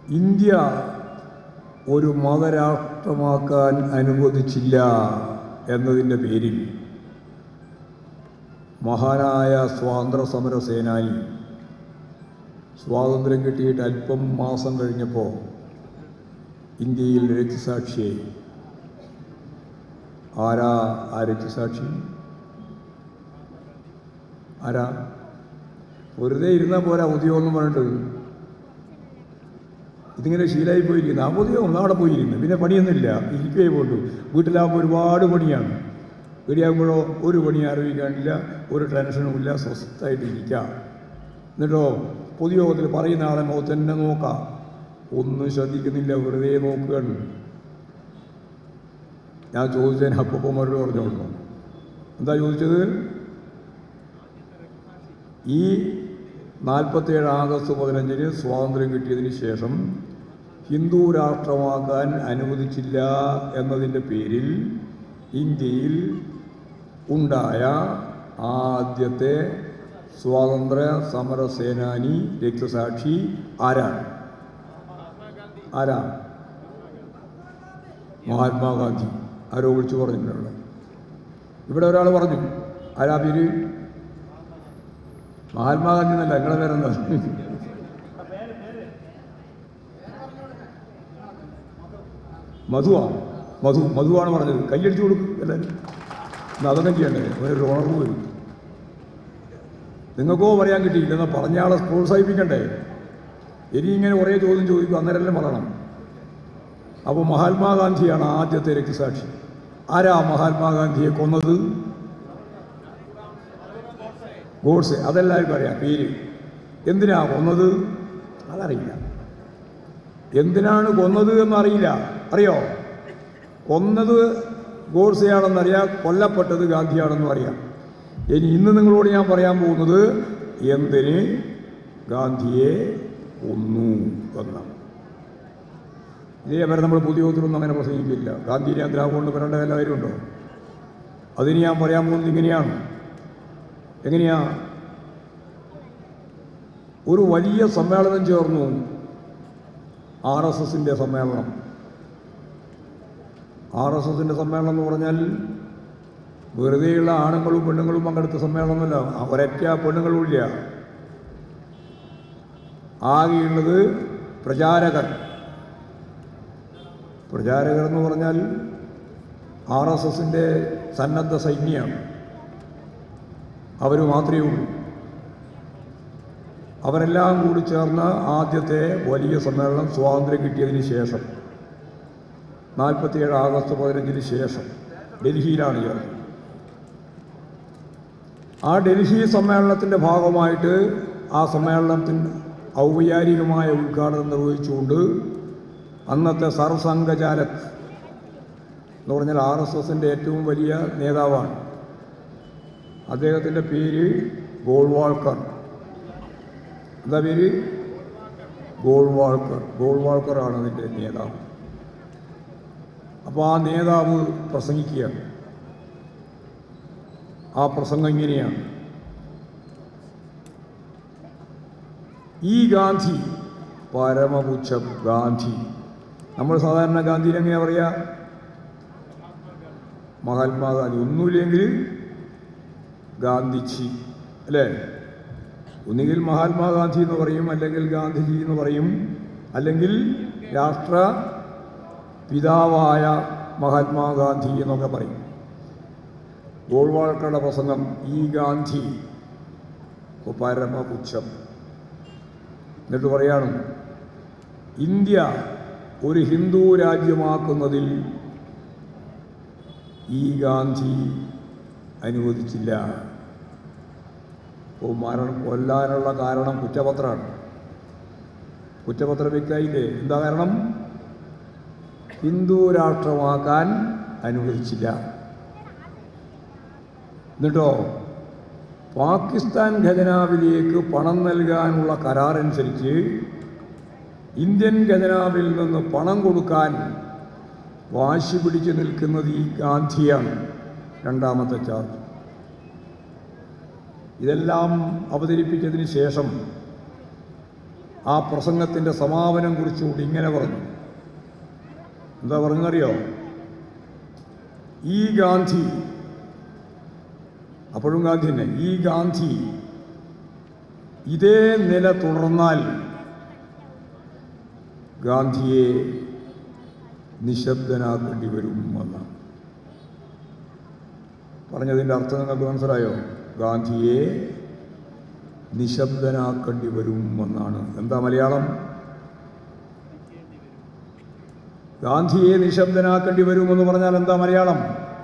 India ഒരു മതരാഷ്ട്രമാക്കാൻ അനുവദിച്ചില്ല എന്നതിൻ്റെ പേരിൽ മഹാനായ സ്വാതന്ത്ര്യ സമര സേനാനി സ്വാതന്ത്ര്യം കിട്ടിയിട്ട് അല്പം മാസം കഴിഞ്ഞപ്പോൾ ഇന്ത്യയിൽ രക്തസാക്ഷിയായി ആരാ ആ രക്തസാക്ഷി ആരാ വെറുതെ ഇരുന്നാൽ പോരാ ഉദ്യോഗം പറഞ്ഞിട്ട് ഇതിങ്ങനെ ശീലമായി പോയിരിക്കുന്നു ആ ഉദ്യോഗം നാടെ പോയിരുന്നു പിന്നെ പണിയൊന്നുമില്ല ഇരിക്കുകയെ പോട്ടു വീട്ടിലാകുമ്പോൾ ഒരുപാട് പണിയാണ് വീടിയാകുമ്പോഴോ ഒരു പണി ആരോപിക്കാനില്ല ഒരു ടെൻഷനും ഇല്ല സ്വസ്ഥമായിട്ട് ഇരിക്കാം എന്നിട്ടോ പൊതുയോഗത്തിൽ പറയുന്ന ആളെ മുഖത്ത് തന്നെ നോക്കാം ഒന്നും ശ്രദ്ധിക്കുന്നില്ല വെറുതെ നോക്കുകയാണ് ഞാൻ ചോദിച്ചതിന് അപ്പൊ മറുപടി പറഞ്ഞോളൂ എന്താ ചോദിച്ചത് ഈ നാൽപ്പത്തേഴ് ആഗസ്റ്റ് പതിനഞ്ചിന് സ്വാതന്ത്ര്യം കിട്ടിയതിന് ശേഷം ഹിന്ദു രാഷ്ട്രമാക്കാൻ അനുവദിച്ചില്ല എന്നതിൻ്റെ പേരിൽ ഇന്ത്യയിൽ ഉണ്ടായ ആദ്യത്തെ സ്വാതന്ത്ര്യ സമര സേനാനി രക്തസാക്ഷി ആരാണ് ആരാ മഹാത്മാഗാന്ധി ആരോ വിളിച്ചു പറഞ്ഞിട്ടുണ്ട് ഇവിടെ ഒരാൾ പറഞ്ഞു ആരാ പേര് മഹാത്മാഗാന്ധി എന്നല്ല നിങ്ങളെ പേരെന്താ മധുവാ മധു മധുവാണ് പറഞ്ഞത് കൈയടിച്ചു കൊടുക്കും എല്ലാവരും എന്നാ അതൊക്കെ ചെയ്യണ്ടേ ഒരു ഉണർവ് വരും നിങ്ങൾക്കോ പറയാൻ കിട്ടിയില്ല എന്നാൽ പറഞ്ഞ ആളെ പ്രോത്സാഹിപ്പിക്കണ്ടേ ഇനി ഇങ്ങനെ കുറേ ചോദ്യം ചോദിക്കും അന്നേരമെല്ലാം പറയണം അപ്പോൾ മഹാത്മാഗാന്ധിയാണ് ആദ്യത്തെ രക്തസാക്ഷി ആരാ മഹാത്മാഗാന്ധിയെ കൊന്നത് ഗോഡ്സെ അതെല്ലാവർക്കും അറിയാം പേര് എന്തിനാ കൊന്നത് അതറിയില്ല എന്തിനാണ് കൊന്നത് എന്നറിയില്ല അറിയോ കൊന്നത് ഗോഡ്സെയാണെന്നറിയാം കൊല്ലപ്പെട്ടത് ഗാന്ധിയാണെന്നും അറിയാം ഇനി ഇന്ന് നിങ്ങളോട് ഞാൻ പറയാൻ പോകുന്നത് എന്തിന് ഗാന്ധിയെ കൊന്നു എന്നാണ് ഇതേവരെ നമ്മൾ പൊതുയോഗത്തിലൊന്നും അങ്ങനെ പ്രസംഗിക്കില്ല ഗാന്ധിനെ എന്തിനാ കൊണ്ട് വരേണ്ട വല്ല കാര്യമുണ്ടോ അതിന് ഞാൻ പറയാൻ പോകുന്നത് ഇങ്ങനെയാണ് എങ്ങനെയാ ഒരു വലിയ സമ്മേളനം ചേർന്നു ആർ എസ് എസിൻ്റെ സമ്മേളനം ആർ എസ് എസിൻ്റെ സമ്മേളനം എന്ന് പറഞ്ഞാൽ വെറുതെയുള്ള ആണുങ്ങളും പെണ്ണുങ്ങളും പങ്കെടുത്ത സമ്മേളനമല്ല ഒരൊറ്റ പെണ്ണുങ്ങളും ഇല്ല ആകെയുള്ളത് പ്രചാരകർ പ്രചാരകർ എന്ന് പറഞ്ഞാൽ ആർ എസ് എസിൻ്റെ സന്നദ്ധ സൈന്യമാണ് അവർ മാത്രമേ ഉള്ളൂ അവരെല്ലാം കൂടി ചേർന്ന ആദ്യത്തെ വലിയ സമ്മേളനം സ്വാതന്ത്ര്യം കിട്ടിയതിന് ശേഷം നാൽപ്പത്തിയേഴ് ആഗസ്റ്റ് പതിനഞ്ചിന് ശേഷം ഡൽഹിയിലാണ് ചേർന്നത് ആ ഡൽഹി സമ്മേളനത്തിൻ്റെ ഭാഗമായിട്ട് ആ സമ്മേളനത്തിൻ്റെ ഔപചാരികമായ ഉദ്ഘാടനം നിർവഹിച്ചുകൊണ്ട് അന്നത്തെ സർസംഘചാലക് എന്ന് പറഞ്ഞാൽ ആർ എസ് എസിൻ്റെ ഏറ്റവും വലിയ നേതാവാണ് അദ്ദേഹത്തിൻ്റെ പേര് ഗോൾവാൾക്കർ എന്താ പേര് ഗോൾവാൾക്കർ ഗോൾവാൾക്കറാണ് അതിൻ്റെ നേതാവ് അപ്പോൾ ആ നേതാവ് പ്രസംഗിക്കുകയാണ് ആ പ്രസംഗം ഇങ്ങനെയാണ് ഈ ഗാന്ധി പരമപുച്ഛ ഗാന്ധി നമ്മൾ സാധാരണ ഗാന്ധിനെ എങ്ങനെയാ പറയുക മഹാത്മാഗാന്ധി ഒന്നുമില്ലെങ്കിൽ ഗാന്ധിജി അല്ലേ ഒന്നുകിൽ മഹാത്മാഗാന്ധി എന്ന് പറയും അല്ലെങ്കിൽ ഗാന്ധിജി എന്ന് പറയും അല്ലെങ്കിൽ രാഷ്ട്ര പിതാവായ മഹാത്മാഗാന്ധി എന്നൊക്കെ പറയും ഗോൾവാൾക്കറുടെ പ്രസംഗം ഈ ഗാന്ധി പരമപുച്ഛം എന്നിട്ട് പറയാണ് ഇന്ത്യ ഒരു ഹിന്ദു രാജ്യമാക്കുന്നതിൽ ഈ ഗാന്ധി അനുവദിച്ചില്ല അപ്പോൾ മരണം കൊല്ലാനുള്ള കാരണം കുറ്റപത്രമാണ് കുറ്റപത്രം വെക്കായില്ലേ എന്താ കാരണം ഹിന്ദു രാഷ്ട്രമാക്കാൻ അനുവദിച്ചില്ല എന്നിട്ടോ പാകിസ്ഥാൻ ഖജനാവിലേക്ക് പണം നൽകാനുള്ള കരാറനുസരിച്ച് ഇന്ത്യൻ ഖജനാവിൽ നിന്ന് പണം കൊടുക്കാൻ വാശി പിടിച്ച് നിൽക്കുന്നത് ഈ ഗാന്ധിയാണ് രണ്ടാമത്തെ ചാർജ് ഇതെല്ലാം അവതരിപ്പിച്ചതിന് ശേഷം ആ പ്രസംഗത്തിൻ്റെ സമാപനം കുറിച്ചുകൊണ്ട് ഇങ്ങനെ പറഞ്ഞു എന്താ പറഞ്ഞറിയോ ഈ ഗാന്ധി അപ്പോഴും ഗാന്ധി തന്നെ ഈ ഗാന്ധി ഇതേ നില തുടർന്നാൽ ഗാന്ധിയെ നിശബ്ദനാക്കേണ്ടി വരും എന്നാണ് പറഞ്ഞതിൻ്റെ അർത്ഥം നിങ്ങൾക്ക് മനസ്സിലായോ ഗാന്ധിയെ നിശബ്ദനാക്കേണ്ടി വരും എന്നാണ് എന്താ മലയാളം ഗാന്ധിയെ നിശബ്ദനാക്കേണ്ടി വരുമെന്ന് പറഞ്ഞാൽ എന്താ മലയാളം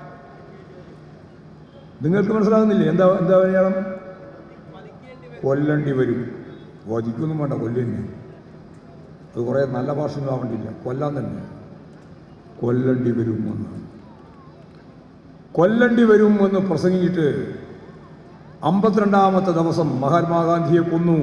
നിങ്ങൾക്ക് മനസ്സിലാകുന്നില്ലേ എന്താ എന്താ മലയാളം കൊല്ലണ്ടി വരും വധിക്കൊന്നും വേണ്ട കൊല്ലുന്നെ അത് കുറേ നല്ല ഭാഷകളാവേണ്ടില്ല കൊല്ലാൻ തന്നെ കൊല്ലണ്ടി വരും എന്ന് കൊല്ലണ്ടി വരും എന്ന് പ്രസംഗിച്ചിട്ട് അമ്പത്തിരണ്ടാമത്തെ ദിവസം മഹാത്മാഗാന്ധിയെ കൊന്നു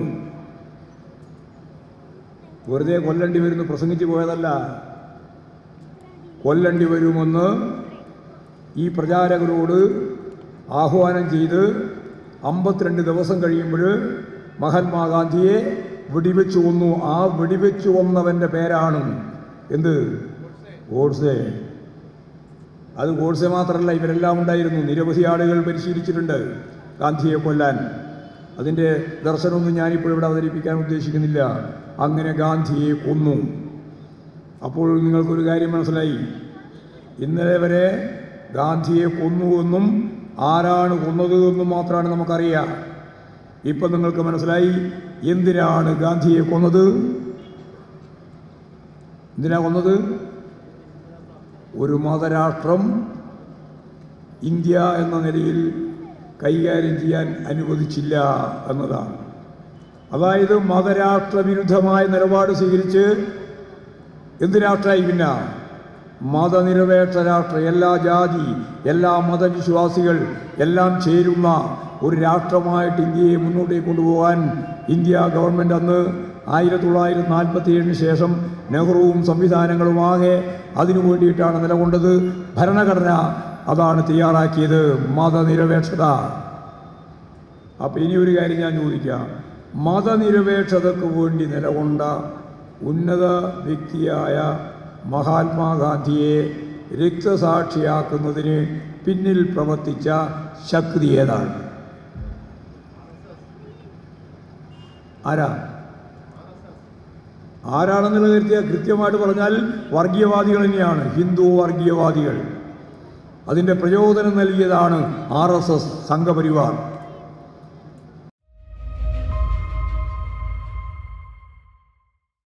വെറുതെ കൊല്ലണ്ടി വരുമെന്ന് പ്രസംഗിച്ചു പോയതല്ല കൊല്ലണ്ടി വരുമെന്ന് ഈ പ്രചാരകരോട് ആഹ്വാനം ചെയ്ത് അമ്പത്തിരണ്ട് ദിവസം കഴിയുമ്പോൾ മഹാത്മാഗാന്ധിയെ വെടിവെച്ച് കൊന്നു ആ വെടിവെച്ച് കൊന്നവൻ്റെ പേരാണ് എന്ത് ഗോഡ്സെ അത് ഗോഡ്സെ മാത്രമല്ല ഇവരെല്ലാം ഉണ്ടായിരുന്നു നിരവധി ആളുകൾ പരിശീലിച്ചിട്ടുണ്ട് ഗാന്ധിയെ കൊല്ലാൻ അതിൻ്റെ ദർശനമൊന്നും ഞാനിപ്പോൾ ഇവിടെ അവതരിപ്പിക്കാൻ ഉദ്ദേശിക്കുന്നില്ല അങ്ങനെ ഗാന്ധിയെ കൊന്നു അപ്പോൾ നിങ്ങൾക്കൊരു കാര്യം മനസ്സിലായി ഇന്നലെ വരെ ഗാന്ധിയെ കൊന്നുവെന്നും ആരാണ് കൊന്നത് എന്നും മാത്രമാണ് നമുക്കറിയാം ഇപ്പം നിങ്ങൾക്ക് മനസ്സിലായി എന്തിനാണ് ഗാന്ധിയെ കൊന്നത് എന്തിനാ കൊന്നത് ഒരു മതരാഷ്ട്രം ഇന്ത്യ എന്ന നിലയിൽ കൈകാര്യം ചെയ്യാൻ അനുവദിച്ചില്ല എന്നതാണ് അതായത് മതരാഷ്ട്ര വിരുദ്ധമായ നിലപാട് സ്വീകരിച്ച് എന്ത് രാഷ്ട്രമായി പിന്നെ മതനിരപേക്ഷ രാഷ്ട്ര എല്ലാ ജാതി എല്ലാ മതവിശ്വാസികൾ എല്ലാം ചേരുന്ന ഒരു രാഷ്ട്രമായിട്ട് ഇന്ത്യയെ മുന്നോട്ടേക്ക് കൊണ്ടുപോകാൻ ഇന്ത്യ ഗവൺമെൻറ് അന്ന് ആയിരത്തി തൊള്ളായിരത്തി നാൽപ്പത്തി ഏഴിന് ശേഷം നെഹ്റുവും സംവിധാനങ്ങളുമാകെ അതിനു വേണ്ടിയിട്ടാണ് നിലകൊണ്ടത് ഭരണഘടന അതാണ് തയ്യാറാക്കിയത് മതനിരപേക്ഷത അപ്പം ഇനി ഒരു കാര്യം ഞാൻ ചോദിക്കാം മതനിരപേക്ഷതയ്ക്ക് വേണ്ടി നിലകൊണ്ട ഉന്നത വ്യക്തിയായ മഹാത്മാഗാന്ധിയെ രക്തസാക്ഷിയാക്കുന്നതിന് പിന്നിൽ പ്രവർത്തിച്ച ശക്തി ഏതാണ് ആരാ ആരാണെന്നുള്ള കരുത്തിയ കൃത്യമായിട്ട് പറഞ്ഞാൽ വർഗീയവാദികൾ തന്നെയാണ് ഹിന്ദു വർഗീയവാദികൾ അതിൻ്റെ പ്രചോദനം നൽകിയതാണ് ആർ എസ് എസ് സംഘപരിവാർ